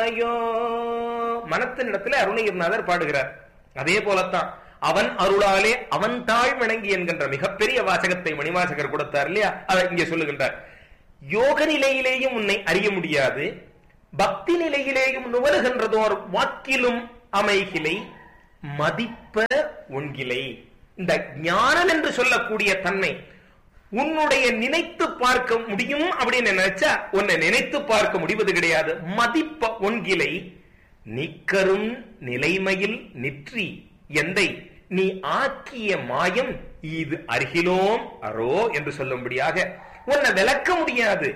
அருளாயோ மனத்தின் இடத்துல அருணகிரிநாதர் பாடுகிறார் அதே போலத்தான் அவன் அருளாலே அவன் தாழ் வணங்கி என்கின்ற மிகப்பெரிய வாசகத்தை மணிவாசகர் கொடுத்தார் இல்லையா அதை இங்கே சொல்லுகின்றார் யோக நிலையிலேயும் உன்னை அறிய முடியாது பக்தி நிலையிலேயும் நுவருகின்றதோர் வாக்கிலும் அமைகிலை மதிப்ப உண்கிலை இந்த ஞானம் என்று சொல்லக்கூடிய தன்மை உன்னுடைய நினைத்து பார்க்க முடியும் அப்படின்னு நினைச்சா உன்னை நினைத்து பார்க்க முடிவது கிடையாது மதிப்ப ஒன்கிலை நிக்கரும் நிலைமையில் நிற்றி எந்தை நீ ஆக்கிய மாயம் இது அருகிலோம் அரோ என்று சொல்லும்படியாக உன்னை விளக்க முடியாது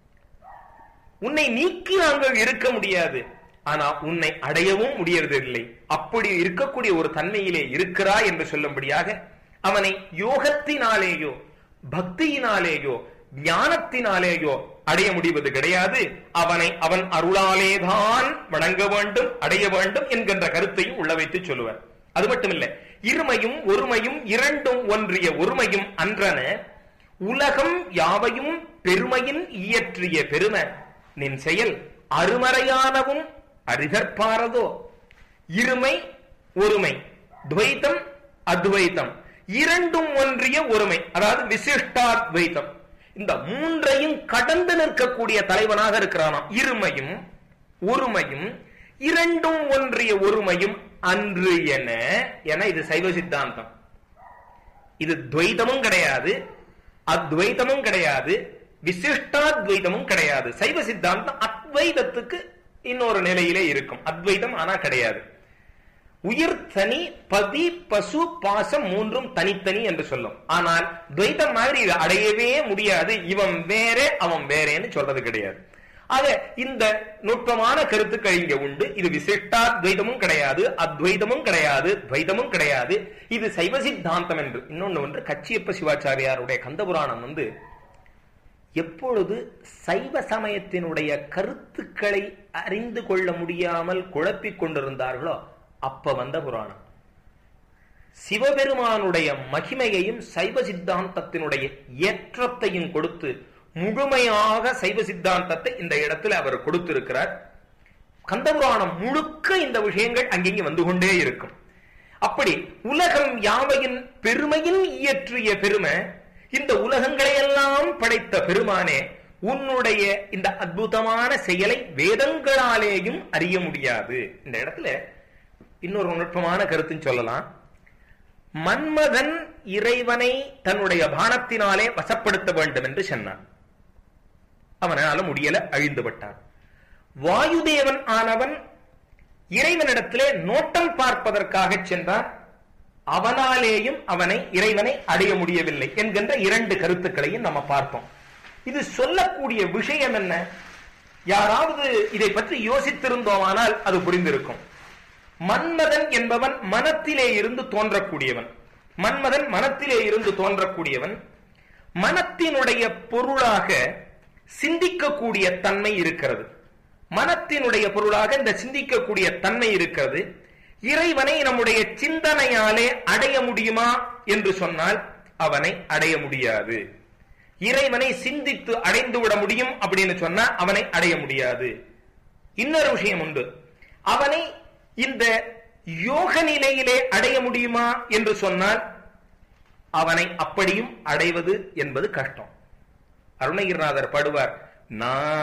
உன்னை நீக்கி நாங்கள் இருக்க முடியாது ஆனா உன்னை அடையவும் முடியறதில்லை அப்படி இருக்கக்கூடிய ஒரு தன்மையிலே இருக்கிறாய் என்று சொல்லும்படியாக அவனை யோகத்தினாலேயோ பக்தியினாலேயோ ஞானத்தினாலேயோ அடைய முடிவது கிடையாது அவனை அவன் அருளாலேதான் வணங்க வேண்டும் அடைய வேண்டும் என்கின்ற கருத்தையும் உள்ள வைத்து சொல்லுவார் அது மட்டுமில்ல இருமையும் ஒருமையும் இரண்டும் ஒன்றிய ஒருமையும் அன்றன உலகம் யாவையும் பெருமையின் இயற்றிய பெருமை நின் செயல் அருமறையானவும் அருகற்பாரதோ இருமை ஒருமை துவைத்தம் அத்வைத்தம் இரண்டும் ஒன்றிய ஒருமை அதாவது விசிஷ்டாத்வைத்தம் இந்த மூன்றையும் கடந்து நிற்கக்கூடிய தலைவனாக இருக்கிறானாம் இருமையும் ஒருமையும் இரண்டும் ஒன்றிய ஒருமையும் அன்று என என இது சைவ சித்தாந்தம் இது துவைதமும் கிடையாது அத்வைதமும் கிடையாது விசிஷ்டாத்வைதமும் கிடையாது சைவ சித்தாந்தம் அத்வைதத்துக்கு இன்னொரு நிலையிலே இருக்கும் அத்வைதம் ஆனா கிடையாது உயிர் தனி பதி பசு பாசம் மூன்றும் தனித்தனி என்று சொல்லும் ஆனால் துவைதம் மாதிரி இது அடையவே முடியாது இவன் வேற அவன் வேறேன்னு சொல்றது கிடையாது ஆக இந்த நுட்பமான கருத்துக்கள் இங்க உண்டு இது விசிஷ்டாத்வைதமும் கிடையாது அத்வைதமும் கிடையாது துவைதமும் கிடையாது இது சைவ சித்தாந்தம் என்று இன்னொன்னு ஒன்று கச்சியப்ப சிவாச்சாரியாருடைய கந்தபுராணம் வந்து எப்பொழுது சைவ சமயத்தினுடைய கருத்துக்களை அறிந்து கொள்ள முடியாமல் குழப்பிக் கொண்டிருந்தார்களோ அப்ப வந்த புராணம் சிவபெருமானுடைய மகிமையையும் சைவ சித்தாந்தத்தினுடைய ஏற்றத்தையும் கொடுத்து முழுமையாக சைவ சித்தாந்தத்தை இந்த இடத்துல அவர் கொடுத்திருக்கிறார் கந்தபுராணம் முழுக்க இந்த விஷயங்கள் அங்கேயும் வந்து கொண்டே இருக்கும் அப்படி உலகம் யாவையின் பெருமையின் இயற்றிய பெருமை இந்த உலகங்களை எல்லாம் படைத்த பெருமானே உன்னுடைய இந்த அற்புதமான செயலை வேதங்களாலேயும் அறிய முடியாது இந்த இடத்துல இன்னொரு நுட்பமான கருத்துன்னு சொல்லலாம் மன்மதன் இறைவனை தன்னுடைய பானத்தினாலே வசப்படுத்த வேண்டும் என்று சொன்னான் அவனால முடியல அழிந்து விட்டான் வாயுதேவன் ஆனவன் இறைவனிடத்திலே நோட்டம் பார்ப்பதற்காக சென்றான் அவனாலேயும் அவனை இறைவனை அடைய முடியவில்லை என்கின்ற இரண்டு கருத்துக்களையும் நம்ம பார்த்தோம் இது சொல்லக்கூடிய விஷயம் என்ன யாராவது இதை பற்றி யோசித்திருந்தோமானால் அது புரிந்திருக்கும் மன்மதன் என்பவன் மனத்திலே இருந்து தோன்றக்கூடியவன் மன்மதன் மனத்திலே இருந்து தோன்றக்கூடியவன் மனத்தினுடைய பொருளாக சிந்திக்கக்கூடிய தன்மை இருக்கிறது மனத்தினுடைய பொருளாக இந்த சிந்திக்கக்கூடிய தன்மை இருக்கிறது இறைவனை நம்முடைய சிந்தனையாலே அடைய முடியுமா என்று சொன்னால் அவனை அடைய முடியாது இறைவனை சிந்தித்து அடைந்து விட முடியும் அப்படின்னு சொன்னா அவனை அடைய முடியாது இன்னொரு விஷயம் உண்டு அவனை இந்த யோக நிலையிலே அடைய முடியுமா என்று சொன்னால் அவனை அப்படியும் அடைவது என்பது கஷ்டம் அருணகிரிநாதர் படுவார் நான்